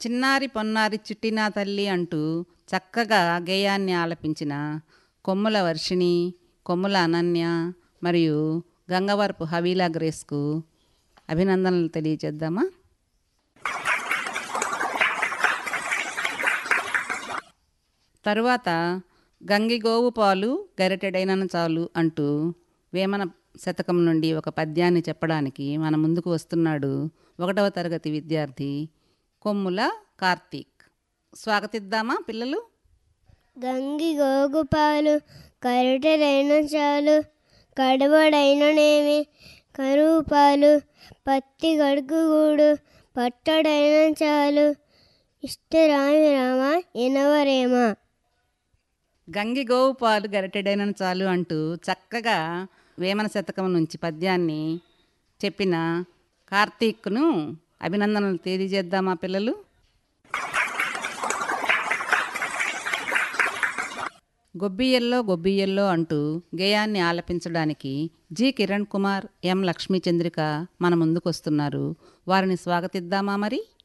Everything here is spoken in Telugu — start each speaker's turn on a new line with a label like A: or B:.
A: చిన్నారి పొన్నారి చిట్టినా తల్లి అంటూ చక్కగా గేయాన్ని ఆలపించిన కొమ్ముల వర్షిణి కొమ్ముల అనన్య మరియు గంగవరపు హవీలా గ్రేస్కు అభినందనలు తెలియజేద్దామా తరువాత గంగిగోవు పాలు గరిటెడైనను చాలు అంటూ వేమన శతకం నుండి ఒక పద్యాన్ని చెప్పడానికి మన ముందుకు వస్తున్నాడు ఒకటవ తరగతి విద్యార్థి కొమ్ముల కార్తీక్ స్వాగతిద్దామా పిల్లలు
B: గంగి గోగుపాలు కరుటరైన చాలు కడవడైననేమి కరువు పాలు పత్తి గడుగుగూడు పట్టడైన చాలు ఇష్టరామి రామ ఎనవరేమా
A: గంగిగోవు పాలు గరిటెడైనను చాలు అంటూ చక్కగా వేమన శతకం నుంచి పద్యాన్ని చెప్పిన కార్తీక్ను అభినందనలు తెలియజేద్దామా పిల్లలు గొబ్బియ్యల్లో గొబ్బియ్యల్లో అంటూ గేయాన్ని ఆలపించడానికి జి కిరణ్ కుమార్ ఎం లక్ష్మీ చంద్రిక మన ముందుకు వస్తున్నారు వారిని స్వాగతిద్దామా మరి